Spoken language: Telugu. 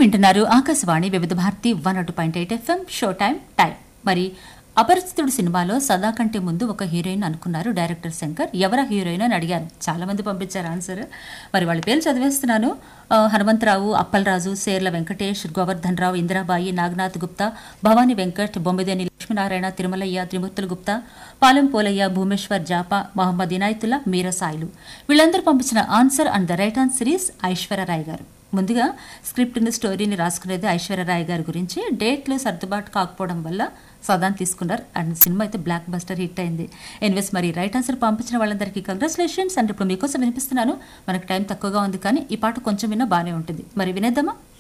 వింటున్నారు ఆకాశవాణి వివిధ భారతి వన్ అటు point eight FM show time time మరి అపరిచితుడు సినిమాలో సదా కంటే ముందు ఒక హీరోయిన్ అనుకున్నారు డైరెక్టర్ శంకర్ ఎవరా హీరోయిన్ అని అడిగారు చాలా మంది పంపించారు ఆన్సర్ మరి వాళ్ళ పేర్లు చదివేస్తున్నాను ఆ, హనుమంతరావు అప్పలరాజు సేర్ల వెంకటేష్ గోవర్ధన్ రావు ఇందిరాబాయి నాగనాథ్ గుప్తా భవానీ వెంకట్ బొమ్మిదేని లక్ష్మీనారాయణ తిరుమలయ్య త్రిమూర్తులు గుప్తా పాలెం పోలయ్య భూమేశ్వర్ జాపా మహమ్మద్ ఇనాయతుల్లా మీరా సాయిలు వీళ్ళందరూ పంపించిన answer and the right on series Aishwarya Rai గారు ముందుగా స్క్రిప్ట్ని స్టోరీని రాసుకునేది ఐశ్వర్యరాయ్ గారి గురించి డేట్లు సర్దుబాటు కాకపోవడం వల్ల సదాన్ తీసుకున్నారు అండ్ సినిమా అయితే బ్లాక్ బస్టర్ హిట్ అయింది ఎన్వెస్ మరి రైట్ ఆన్సర్ పంపించిన వాళ్ళందరికీ కంగ్రాచులేషన్స్ అండ్ ఇప్పుడు మీకోసం వినిపిస్తున్నాను మనకు టైం తక్కువగా ఉంది కానీ ఈ పాట కొంచెం విన్నా బాగానే ఉంటుంది మరి వినేద్దామా